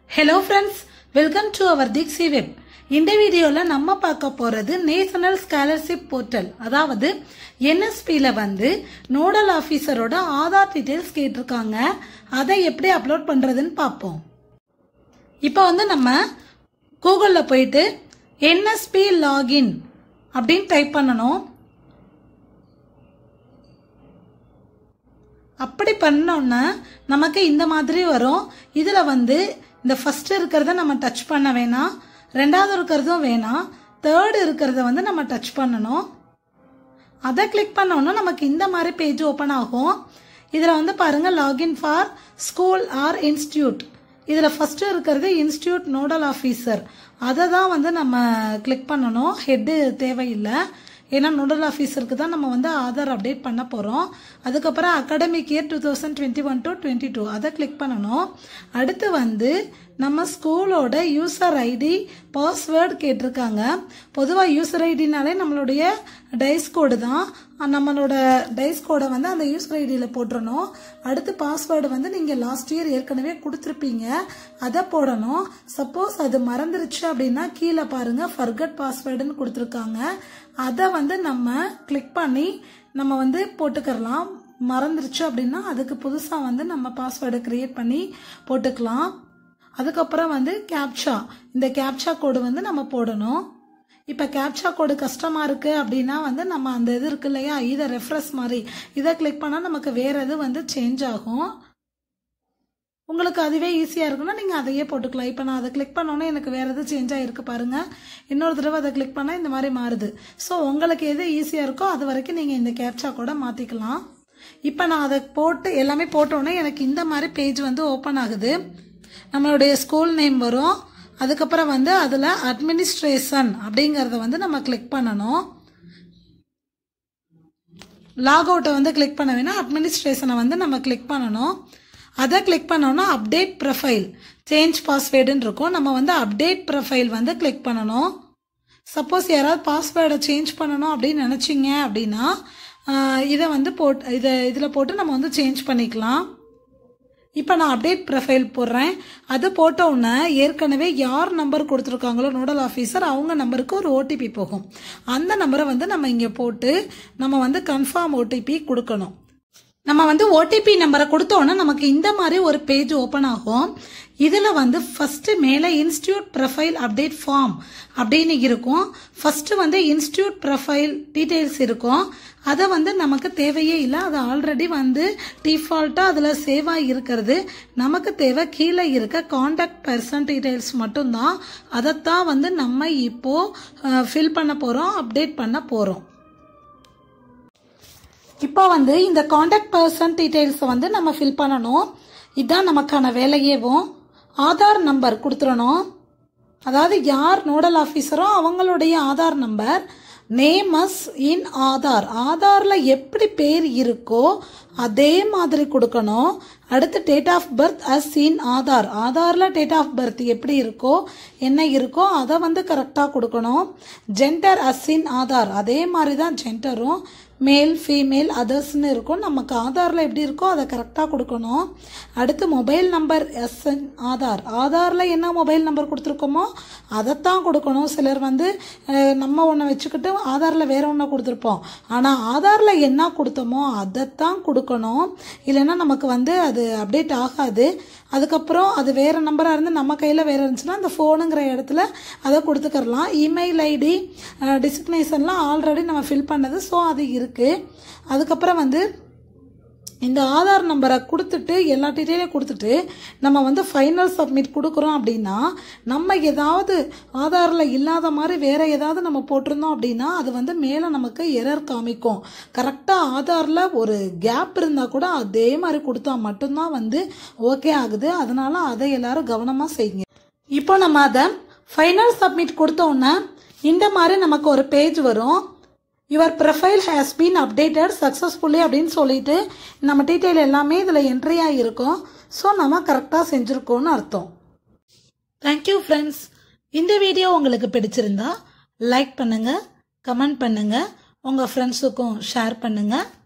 hello friends welcome to our Deeksi web இந்த வீடியோவில் நம்ம பார்க்க போகிறது நேஷனல் ஸ்காலர்ஷிப் போர்ட்டல் அதாவது என்எஸ்பியில் வந்து நோடல் ஆஃபீஸரோட ஆதார் டீட்டெயில்ஸ் கேட்டிருக்காங்க அதை எப்படி அப்லோட் பண்ணுறதுன்னு பார்ப்போம் இப்போ வந்து நம்ம கூகுளில் போயிட்டு என்எஸ்பி லாகின் அப்படின்னு டைப் பண்ணணும் அப்படி பண்ணோன்னா நமக்கு இந்த மாதிரி வரும் இதில் வந்து இந்த ஃபர்ஸ்ட் இருக்கிறத நம்ம டச் பண்ண வேணாம் ரெண்டாவது இருக்கிறதும் வேணாம் தேர்டு இருக்கிறத வந்து நம்ம டச் பண்ணணும் அதை கிளிக் பண்ணோன்னா நமக்கு இந்த மாதிரி பேஜ் ஓப்பன் ஆகும் இதில் வந்து பாருங்க login for school or institute இதில் ஃபஸ்ட்டு இருக்கிறது இன்ஸ்டியூட் நோடல் ஆஃபீஸர் அதை தான் வந்து நம்ம கிளிக் பண்ணணும் ஹெட்டு தேவையில்லை ஏன்னா நோடல் ஆஃபீஸருக்கு தான் நம்ம வந்து ஆதார் அப்டேட் பண்ண போகிறோம் அதுக்கப்புறம் academic year two thousand twenty one to twenty two அதை கிளிக் பண்ணணும் அடுத்து வந்து நம்ம ஸ்கூலோட யூசர் ஐடி பாஸ்வேர்டு கேட்டிருக்காங்க பொதுவாக யூசர் ஐடினாலே நம்மளுடைய டைஸ் கோடு தான் நம்மளோட டைஸ் கோடை வந்து அந்த யூசர் ஐடியில் போட்டுறணும் அடுத்து பாஸ்வேர்டு வந்து நீங்கள் லாஸ்ட் இயர் ஏற்கனவே கொடுத்துருப்பீங்க அதை போடணும் சப்போஸ் அது மறந்துருச்சு அப்படின்னா கீழே பாருங்க ஃபர்கட் பாஸ்வேர்டுன்னு கொடுத்துருக்காங்க அதை வந்து நம்ம கிளிக் பண்ணி நம்ம வந்து போட்டுக்கிறலாம் மறந்துருச்சு அப்படின்னா அதுக்கு புதுசாக வந்து நம்ம பாஸ்வேர்டை கிரியேட் பண்ணி போட்டுக்கலாம் அதுக்கப்புறம் வந்து கேப்சா இந்த கேப்சா கோடு வந்து நம்ம போடணும் இப்போ கேப்சா கோடு கஷ்டமாக இருக்குது அப்படின்னா வந்து நம்ம அந்த இது இருக்கு இல்லையா இதை ரெஃப்ரெஷ் மாதிரி இதை கிளிக் பண்ணால் நமக்கு வேறு இது வந்து சேஞ்ச் ஆகும் உங்களுக்கு அதுவே ஈஸியாக இருக்குன்னா நீங்கள் அதையே போட்டுக்கலாம் இப்போ நான் அதை கிளிக் பண்ணோன்னே எனக்கு வேறு எது சேஞ்ச் ஆகிருக்கு பாருங்கள் இன்னொரு தடவை அதை கிளிக் பண்ணால் இந்த மாதிரி மாறுது ஸோ உங்களுக்கு எது ஈஸியாக இருக்கோ அது வரைக்கும் நீங்கள் இந்த கேப்சா கூட மாற்றிக்கலாம் இப்போ நான் அதை போட்டு எல்லாமே போட்டோன்னே எனக்கு இந்த மாதிரி பேஜ் வந்து ஓப்பன் ஆகுது நம்மளுடைய ஸ்கூல் நேம் வரும் அதுக்கப்புறம் வந்து அதில் அட்மினிஸ்ட்ரேஷன் அப்படிங்கிறத வந்து நம்ம கிளிக் பண்ணணும் லாக் அவுட்டை வந்து கிளிக் பண்ண வேணாம் அட்மினிஸ்ட்ரேஷனை வந்து நம்ம கிளிக் பண்ணணும் அதை கிளிக் பண்ணோன்னா அப்டேட் ப்ரொஃபைல் சேஞ்ச் பாஸ்வேர்டுன்னு இருக்கும் நம்ம வந்து அப்டேட் ப்ரொஃபைல் வந்து கிளிக் பண்ணணும் சப்போஸ் யாராவது பாஸ்வேர்டை சேஞ்ச் பண்ணணும் அப்படின்னு நினச்சிங்க அப்படின்னா இதை வந்து போட் இதை இதில் போட்டு நம்ம வந்து சேஞ்ச் பண்ணிக்கலாம் இப்போ நான் அப்டேட் ப்ரொஃபைல் போடுறேன் அது போட்ட உடனே ஏற்கனவே யார் நம்பர் கொடுத்துருக்காங்களோ நோடல் ஆஃபீஸர் அவங்க நம்பருக்கு ஒரு ஓடிபி போகும் அந்த நம்பரை வந்து நம்ம இங்கே போட்டு நம்ம வந்து கன்ஃபார்ம் ஓடிபி கொடுக்கணும் நம்ம வந்து ஓடிபி நம்பரை கொடுத்தோன்னா நமக்கு இந்த மாதிரி ஒரு பேஜ் ஓப்பன் ஆகும் இதில் வந்து ஃபஸ்ட்டு மேலே இன்ஸ்டியூட் ப்ரொஃபைல் அப்டேட் ஃபார்ம் அப்படின்னு இருக்கும் ஃபஸ்ட்டு வந்து இன்ஸ்டியூட் ப்ரொஃபைல் டீட்டெயில்ஸ் இருக்கும் அதை வந்து நமக்கு தேவையே இல்லை அது ஆல்ரெடி வந்து டிஃபால்ட்டாக அதில் சேவ் ஆகி இருக்கிறது நமக்கு தேவை கீழே இருக்க காண்டாக்ட் பர்சன் டீட்டெயில்ஸ் மட்டும்தான் அதைத்தான் வந்து நம்ம இப்போது ஃபில் பண்ண போகிறோம் அப்டேட் பண்ண போகிறோம் இப்போ வந்து இந்த காண்டாக்ட் பர்சன் டீட்டெயில்ஸை வந்து நம்ம ஃபில் பண்ணணும் இதுதான் நமக்கான வேலையேவும் ஆதார் நம்பர் கொடுத்துடணும் அதாவது யார் நோடல் ஆஃபீஸரோ அவங்களுடைய Aadhaar number names in Aadhaar ஆதாரில் எப்படி பேர் இருக்கோ அதே மாதிரி கொடுக்கணும் அடுத்து date of birth as in Aadhaar ஆதாரில் டேட் ஆஃப் பர்த் எப்படி இருக்கோ என்ன இருக்கோ அதை வந்து கரெக்டாக கொடுக்கணும் ஜெண்டர் அஸ் இன் ஆதார் அதே மாதிரி தான் ஜெண்டரும் மேல் ஃபீமேல் அதர்ஸ்னு இருக்கும் நமக்கு ஆதாரில் எப்படி இருக்கோ அதை கரெக்டாக கொடுக்கணும் அடுத்து மொபைல் நம்பர் எஸ்என் ஆதார் ஆதாரில் என்ன மொபைல் நம்பர் கொடுத்துருக்கோமோ அதைத்தான் கொடுக்கணும் சிலர் வந்து நம்ம ஒன்றை வச்சுக்கிட்டு ஆதாரில் வேற ஒன்றை கொடுத்துருப்போம் ஆனால் ஆதாரில் என்ன கொடுத்தோமோ அதைத்தான் கொடுக்கணும் இல்லைன்னா நமக்கு வந்து அது அப்டேட் ஆகாது அதுக்கப்புறம் அது வேறு நம்பராக இருந்து நம்ம கையில் வேறு இருந்துச்சுன்னா அந்த ஃபோனுங்கிற இடத்துல அதை கொடுத்துக்கறலாம் இமெயில் ஐடி டிசிக்னேஷன்லாம் ஆல்ரெடி நம்ம ஃபில் பண்ணது ஸோ அது இருக்குது அதுக்கப்புறம் வந்து இந்த ஆதார் நம்பரை கொடுத்துட்டு எல்லா டீட்டெயிலையும் கொடுத்துட்டு நம்ம வந்து ஃபைனல் சப்மிட் கொடுக்குறோம் அப்படின்னா நம்ம ஏதாவது ஆதாரில் இல்லாத மாதிரி வேறு ஏதாவது நம்ம போட்டிருந்தோம் அப்படின்னா அது வந்து மேலே நமக்கு எரர் காமிக்கும் கரெக்டாக ஆதாரில் ஒரு கேப் இருந்தால் கூட அதே மாதிரி கொடுத்தா மட்டும்தான் வந்து ஓகே ஆகுது அதனால் அதை எல்லாரும் கவனமாக செய்யுங்க இப்போ நம்ம அதை ஃபைனல் சப்மிட் கொடுத்தோன்னே இந்த மாதிரி நமக்கு ஒரு பேஜ் வரும் your profile has been updated successfully அப்படின்னு சொல்லிட்டு நம்ம டீட்டெயில் எல்லாமே இதில் என்ட்ரி ஆகிருக்கும் ஸோ நம்ம கரெக்டாக செஞ்சுருக்கோம்னு அர்த்தம் தேங்க்யூ ஃப்ரெண்ட்ஸ் இந்த வீடியோ உங்களுக்கு பிடிச்சிருந்தா லைக் பண்ணுங்கள் கமெண்ட் பண்ணுங்கள் உங்கள் ஃப்ரெண்ட்ஸுக்கும் ஷேர் பண்ணுங்கள்